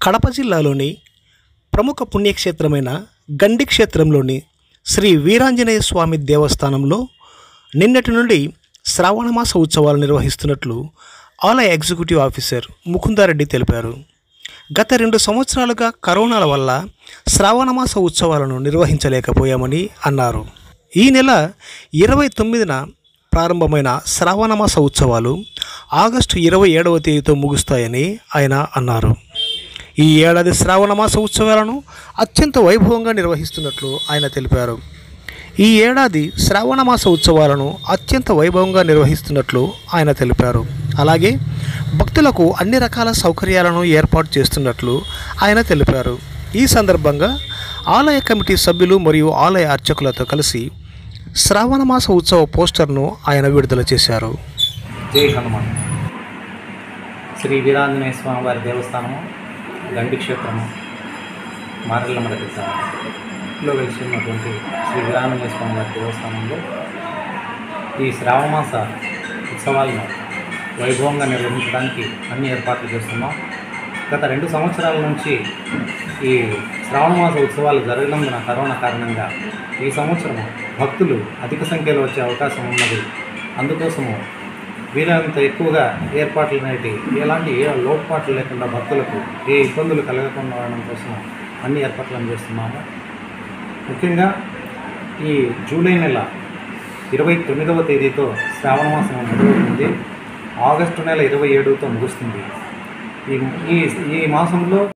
కడప జిల్లాలోని ప్రముఖ పుణ్యక్షేత్రమైన గండి క్షేత్రంలోని శ్రీ వీరాంజనేయ స్వామి దేవస్థానంలో నిన్నటి నుండి శ్రావణమాస ఉత్సవాలు నిర్వహిస్తున్నట్లు ఆలయ ఎగ్జిక్యూటివ్ ఆఫీసర్ ముకుందారెడ్డి తెలిపారు గత రెండు సంవత్సరాలుగా కరోనాల వల్ల శ్రావణమాస ఉత్సవాలను నిర్వహించలేకపోయామని అన్నారు ఈ నెల ఇరవై తొమ్మిదిన ప్రారంభమైన శ్రావణమాస ఉత్సవాలు ఆగస్టు ఇరవై ఏడవ తేదీతో ముగుస్తాయని ఆయన అన్నారు ఈ ఏడాది శ్రావణమాస ఉత్సవాలను అత్యంత వైభవంగా నిర్వహిస్తున్నట్లు ఆయన తెలిపారు ఈ ఏడాది శ్రావణమాస ఉత్సవాలను అత్యంత వైభవంగా నిర్వహిస్తున్నట్లు ఆయన తెలిపారు అలాగే భక్తులకు అన్ని రకాల సౌకర్యాలను ఏర్పాటు చేస్తున్నట్లు ఆయన తెలిపారు ఈ సందర్భంగా ఆలయ కమిటీ సభ్యులు మరియు ఆలయ అర్చకులతో కలిసి శ్రావణమాస ఉత్సవ పోస్టర్ను ఆయన విడుదల చేశారు జై హనుమాన్ శ్రీ వీరాంజనేయ స్వామి వారి దేవస్థానము గండి క్షేత్రము మారెల్లమడ లో వెలిసి ఉన్నటువంటి శ్రీ వీరాంజనేయ స్వామి వారి దేవస్థానంలో ఈ శ్రావణమాస ఉత్సవాలను వైభవంగా నిర్వహించడానికి అన్ని ఏర్పాట్లు చేస్తున్నాం గత రెండు సంవత్సరాల నుంచి ఈ శ్రావణమాస ఉత్సవాలు జరగనందున కరోనా కారణంగా ఈ సంవత్సరం భక్తులు అధిక సంఖ్యలో వచ్చే అవకాశం ఉన్నది అందుకోసము వీలైనంత ఎక్కువగా ఏర్పాట్లు అనేటి ఎలాంటి ఏ లోటుపాట్లు లేకుండా భక్తులకు ఏ ఇబ్బందులు కలగకుండా ఉండడం కోసం అన్ని ఏర్పాట్లను చేస్తున్నాము ముఖ్యంగా ఈ జూలై నెల ఇరవై తొమ్మిదవ తేదీతో శ్రావణ మాసం మొదలవుతుంది ఆగస్టు నెల ఇరవై ఏడుతో ముగుస్తుంది ఈ ఈ ఈ మాసంలో